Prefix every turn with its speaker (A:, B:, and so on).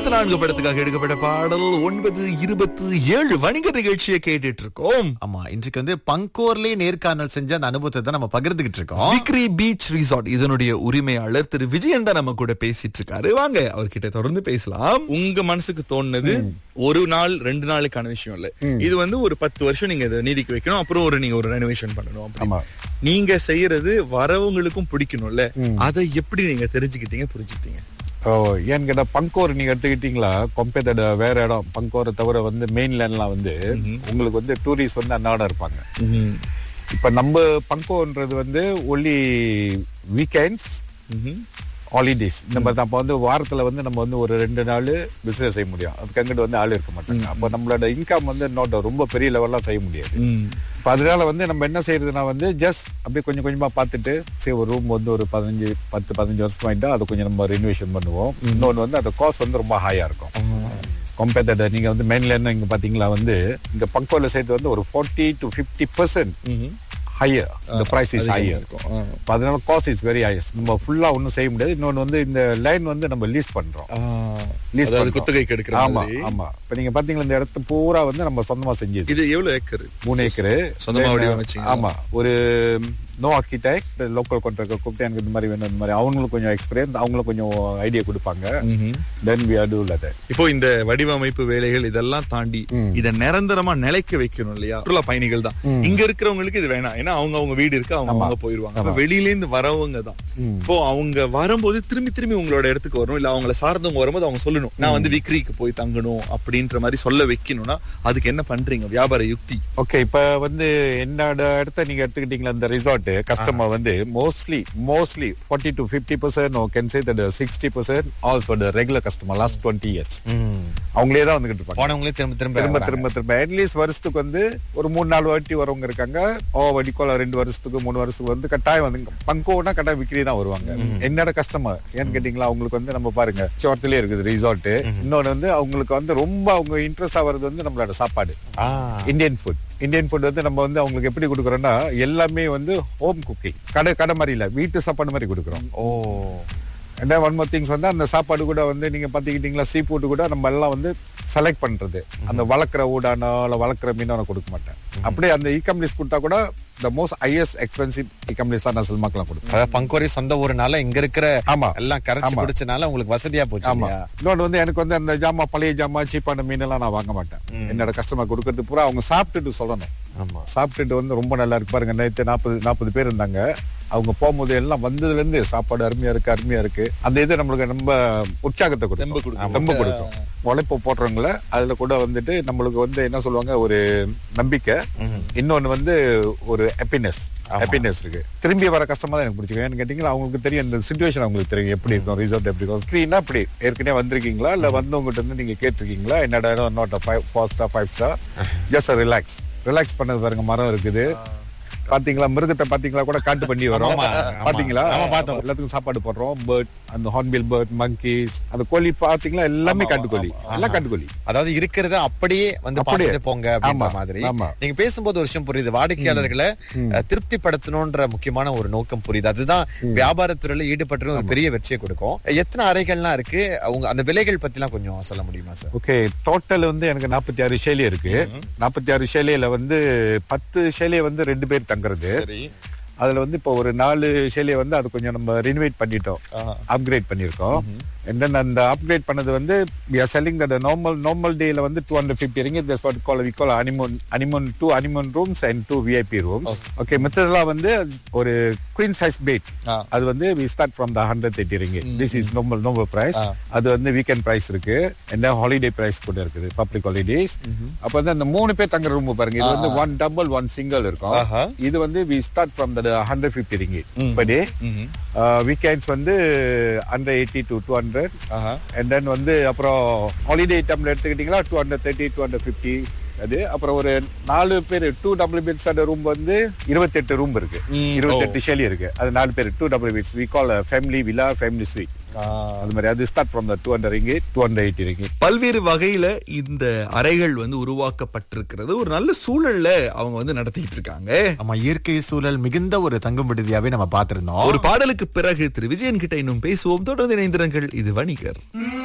A: இருபத்தி நான்கு படத்துக்காக எடுக்கப்பட்ட பாடல் ஒன்பது இருபத்தி ஏழு வணிக நிகழ்ச்சியை கேட்டுட்டு இருக்கோம்
B: ஆமா இன்றைக்கு வந்து பங்கோர்லயே நேர்காணல் செஞ்ச அந்த அனுபவத்தை தான் நம்ம பகிர்ந்துகிட்டு இருக்கோம்
A: விக்ரி பீச் ரிசார்ட் இதனுடைய உரிமையாளர் திரு விஜயன் தான் நம்ம கூட பேசிட்டு இருக்காரு வாங்க அவர்கிட்ட தொடர்ந்து பேசலாம் உங்க மனசுக்கு தோணுனது ஒரு நாள் ரெண்டு நாளுக்கான விஷயம் இல்ல இது வந்து ஒரு பத்து வருஷம் நீங்க இதை நீடிக்க வைக்கணும் அப்புறம் ஒரு நீங்க ஒரு ரெனோவேஷன் பண்ணணும் அப்படின்னு.
C: ஆமா.
A: நீங்க செய்யறது வரவங்களுக்கும் பிடிக்கணும்ல அதை எப்படி நீங்க தெரிஞ்சுக்கிட்டீங்க புரிஞ்சுக்கிட்டீங்க
C: ஓ ஏன்னு கேட்டா பங்கோர் நீங்க எடுத்துக்கிட்டீங்களா கொம்பேத்தோட வேற இடம் பங்கோரை தவிர வந்து மெயின்லேண்ட்லாம் வந்து உங்களுக்கு வந்து டூரிஸ்ட் வந்து அன்னாடம் இருப்பாங்க இப்ப நம்ம பங்கோன்றது வந்து ஒன்லி வீக்கெண்ட்ஸ் ஹாலிடேஸ் இந்த மாதிரி தான் அப்போ வந்து வாரத்துல வந்து நம்ம வந்து ஒரு ரெண்டு நாள் பிசினஸ் செய்ய முடியும் அதுக்கு அங்கிட்டு வந்து ஆள் இருக்க மாட்டாங்க அப்போ நம்மளோட இன்கம் வந்து நோட் ரொம்ப பெரிய லெவல்லாம் செய்ய முடியாது இப்போ அதனால வந்து நம்ம என்ன செய்யறதுனா வந்து ஜஸ்ட் அப்படியே கொஞ்சம் கொஞ்சமா பார்த்துட்டு சரி ஒரு ரூம் வந்து ஒரு பதினஞ்சு பத்து பதினஞ்சு வருஷம் ஆயிட்டா அதை கொஞ்சம் நம்ம ரெனோவேஷன் பண்ணுவோம் இன்னொன்று வந்து அந்த காஸ்ட் வந்து ரொம்ப ஹையா இருக்கும் கம்பேர்ட் நீங்க வந்து மெயின்லேண்ட் இங்க பாத்தீங்களா வந்து இந்த பங்கோல சைடு வந்து ஒரு forty to fifty percent higher இந்த பிரைஸ் இஸ் ஹையர் இருக்கும் அப்ப அதனால காஸ்ட் இஸ் வெரி ஹையர் நம்ம ஃபுல்லா ஒன்றும் செய்ய முடியாது இன்னொன்று வந்து இந்த லைன் வந்து நம்ம லீஸ் பண்றோம் லீஸ்
A: அதாவது குத்தகைக்கு எடுக்கிற
C: ஆமா
A: மாதிரி.
C: ஆமா இப்ப நீங்க பாத்தீங்கன்னா இந்த இடத்து பூரா வந்து நம்ம சொந்தமா செஞ்சது
A: இது எவ்வளவு ஏக்கர்
C: மூணு ஏக்கரு
A: சொந்தமா
C: Then,
A: வடிவமைச்சீங்களா?
C: ஆமா ஒரு நோ ஆர்கிடெக்ட் லோக்கல் கான்ட்ராக்டர் கூப்பிட்டு எனக்கு இந்த மாதிரி வேணும் இந்த மாதிரி அவங்களும் கொஞ்சம் எக்ஸ்பீரியன்ஸ் அவங்களும் கொஞ்சம் ஐடியா கொடுப்பாங்க then we are to let
A: இப்போ இந்த வடிவமைப்பு வேலைகள் இதெல்லாம் தாண்டி இத நிரந்தரமா நிலைக்க வைக்கணும் இல்லையா சுற்றுலா பயணிகள் தான் இங்க இருக்கிறவங்களுக்கு இது வேணாம் ஏன்னா அவங்க அவங்க வீடு இருக்கு அவங்க அவங்க போயிருவாங்க அப்ப வெளியில இருந்து வரவங்க தான் இப்போ அவங்க வரும்போது திரும்பி திரும்பி உங்களோட இடத்துக்கு வரணும் இல்ல அவங்கள சார்ந்தவங்க வரும்போது அவங்க சொல்லணும் நான் வந்து விக்ரிக்கு போய் தங்கணும் அப்படின்ற மாதிரி சொல்ல வைக்கணும்னா அதுக்கு என்ன பண்றீங்க வியாபார யுக்தி
C: ஓகே இப்ப வந்து என்னோட இடத்த நீங்க எடுத்துக்கிட்டீங்களா இந்த ரிசார்ட் கஸ்டமர் வந்து mostly mostly forty to fifty percent can say that sixty percent also regular customer last twenty years அவங்களே தான் வந்துகிட்டு இருப்பாங்க
B: போனவங்களே திரும்ப திரும்ப
C: திரும்ப
B: வராங்க.
C: திரும்ப திரும்ப அட்லீஸ்ட் வருஷத்துக்கு வந்து ஒரு மூணு நாலு வாட்டி வரவங்க இருக்காங்க ஓ வடிக்கோல ரெண்டு வருஷத்துக்கு மூணு வருஷத்துக்கு வந்து கட்டாயம் வந்து பங்கோனா கட்டாயம் விக்ரி தான் வருவாங்க என்னோட கஸ்டமர் ஏன்னு கேட்டீங்களா அவங்களுக்கு வந்து நம்ம பாருங்க சோர்த்திலே இருக்குது ரிசார்ட் இன்னொன்னு வந்து அவங்களுக்கு வந்து ரொம்ப அவங்க இன்ட்ரெஸ்ட் ஆகிறது வந்து நம்மளோட சாப்பாடு
B: ஆ,
C: இந்தியன் ஃபுட் இந்தியன் ஃபுட் வந்து நம்ம வந்து அவங்களுக்கு எப்படி கொடுக்குறோம்னா எல்லாமே வந்து ஹோம் குக்கிங் கடை கடை மாதிரி இல்ல வீட்டு சாப்பாடு மாதிரி கொடுக்குறோம்
B: ஓ
C: என்ன ஒன் மோர் திங்ஸ் வந்து அந்த சாப்பாடு கூட வந்து நீங்க பாத்துக்கிட்டீங்களா சீ ஃபுட் கூட நம்ம எல்லாம் வந்து செலக்ட் பண்றது அந்த வளர்க்குற ஊடானோ இல்ல வளர்க்குற மீனோ கொடுக்க மாட்டேன் அப்படியே அந்த இ கம்பெனிஸ் கொடுத்தா கூட த மோஸ்ட் ஹையஸ்ட் எக்ஸ்பென்சிவ் இ கம்பெனிஸ் தான் நான் சில்மாக்கெல்லாம் கொடுப்பேன்
B: அதாவது பங்கோரி சொந்த ஊருனால இங்க இருக்கிற
C: ஆமா.
B: எல்லாம் கரைச்சு
C: ஆமா.
B: குடிச்சனால உங்களுக்கு வசதியா போச்சு
C: ஆமா
B: இல்லையா?
C: இன்னொன்று வந்து எனக்கு வந்து அந்த ஜாமா பழைய ஜாமா சீப்பான மீன் எல்லாம் நான் வாங்க மாட்டேன் என்னோட கஸ்டமர் கொடுக்கறது பூரா அவங்க சாப்பிட்டுட்டு சொல்லணும்
B: ஆமா
C: சாப்பிட்டுட்டு வந்து ரொம்ப நல்லா இருக்கு பாருங்க நேற்று நாற்பது நாற்பது பேர் இருந்தாங்க அவங்க போகும்போது எல்லாம் வந்ததுல இருந்து சாப்பாடு அருமையா இருக்கு அருமையா இருக்கு அந்த இது நம்மளுக்கு ரொம்ப உற்சாகத்தை
A: தெம்பு
C: கொடுக்கும்
A: கொடுக்கும்.
C: தெம்பு கொடுக்கும் உழைப்பு போடுறவங்கள அதுல கூட வந்துட்டு நம்மளுக்கு வந்து என்ன சொல்லுவாங்க ஒரு நம்பிக்கை இன்னொன்னு வந்து ஒரு ஹாப்பினஸ் ஹாப்பினஸ் இருக்கு திரும்பி வர கஷ்டமா தான் எனக்கு பிடிச்சிருக்கு ஏன்னு கேட்டீங்களா அவங்களுக்கு தெரியும் இந்த சுச்சுவேஷன் அவங்களுக்கு தெரியும் எப்படி இருக்கும் ரிசல்ட் எப்படி இருக்கும் ஸ்க்ரீனா அப்படி ஏற்கனவே வந்திருக்கீங்களா இல்ல வந்தவங்ககிட்ட இருந்து நீங்க கேட்டிருக்கீங்களா என்னோட இடம் not five four star five star just relax relax பண்ணது பாருங்க மரம் இருக்குது பாத்தீங்களா மிருகத்தை பாத்தீங்களா கூட காட்டு பண்ணி வரும்
B: ஆமா, ஆமா.
C: பாத்தீங்களா
B: ஆமா, பார்த்தோம்.
C: எல்லாத்துக்கும் சாப்பாடு போடுறோம் பேர்ட் அந்த ஹார்ன்பில் பேர்ட் monkeys அந்த கோழி பாத்தீங்களா எல்லாமே காட்டுக்கோழி எல்லாம் காட்டுக்கோழி
B: அதாவது இருக்கிறத அப்படியே வந்து
C: அப்படியே.
B: பார்த்துட்டு போங்க அப்படின்ற
C: ஆமா,
B: மாதிரி
C: ஆமா.
B: நீங்க பேசும்போது ஒரு விஷயம் புரியுது வாடிக்கையாளர்களை அஹ், திருப்திப்படுத்தணும்ன்ற முக்கியமான ஒரு நோக்கம் புரியுது அதுதான் வியாபாரத்துறையில ஈடுபட்டு ஒரு பெரிய வெற்றியை கொடுக்கும் எத்தனை அறைகள்லாம் இருக்கு அவங்க அந்த விலைகள் பத்திலாம் கொஞ்சம் சொல்ல முடியுமா சார்
C: ஓகே டோட்டல் வந்து எனக்கு நாற்பத்தி ஆறு ஷேலி இருக்கு நாற்பத்தி ஆறு ஷேலியில வந்து பத்து ஷேலியை வந்து ரெண்டு பேர் தங்குறது
A: சரி
C: அதுல வந்து இப்போ ஒரு நாலு ஷேலியை வந்து அது கொஞ்சம் நம்ம ரினோவேட் பண்ணிட்டோம் அப்கிரேட் பண்ணிருக்கோம் and then அந்த அப்கிரேட் பண்ணது வந்து we are selling the normal normal டேல வந்து two hundred fifty ringgit that's what we call we call honeymoon honeymoon two honeymoon rooms and two VIP rooms okay மித்ததெல்லாம் வந்து ஒரு குயின் சைஸ் பெட்
A: ஆ.
C: அது வந்து we start from the hundred thirty ringgit this is normal normal price அது வந்து weekend price இருக்கு and then holiday price கூட இருக்குது பப்ளிக் ஹாலிடேஸ் அப்ப வந்து அந்த மூணு பேர் தங்குற ரூம் பாருங்க இது வந்து ஒன் டபுள் ஒன் சிங்கிள் இருக்கும்
A: ஆஹா.
C: இது வந்து we start from the hundred fifty ringgit per day weekends வந்து hundred eighty to two hundred
A: ஆஹா.
C: அண்ட் தென் வந்து அப்புறம் ஹாலிடே டைம்ல எடுத்துக்கிட்டீங்களா two hundred thirty two hundred fifty அது அப்புறம் ஒரு நாலு பேர் டூ டபுள் பெட்ஸ் அந்த ரூம் வந்து இருபத்தெட்டு ரூம் இருக்கு
A: ம்,
C: இருபத்தெட்டு ஷேலி இருக்கு அது நாலு பேர் two double beds we call family villa family suite அது மாதிரி அது start from the two hundred ringgit two hundred eighty ringgit
A: பல்வேறு வகையில இந்த அறைகள் வந்து உருவாக்கப்பட்டிருக்கிறது ஒரு நல்ல சூழல்ல அவங்க வந்து நடத்திட்டு இருக்காங்க
B: ஆமா இயற்கை சூழல் மிகுந்த ஒரு தங்கும் விடுதியாவே நம்ம பார்த்திருந்தோம்
A: ஒரு பாடலுக்கு பிறகு திரு விஜயன் கிட்ட இன்னும் பேசுவோம் தொடர்ந்து இணைந்திருங்கள் இது வணிகர்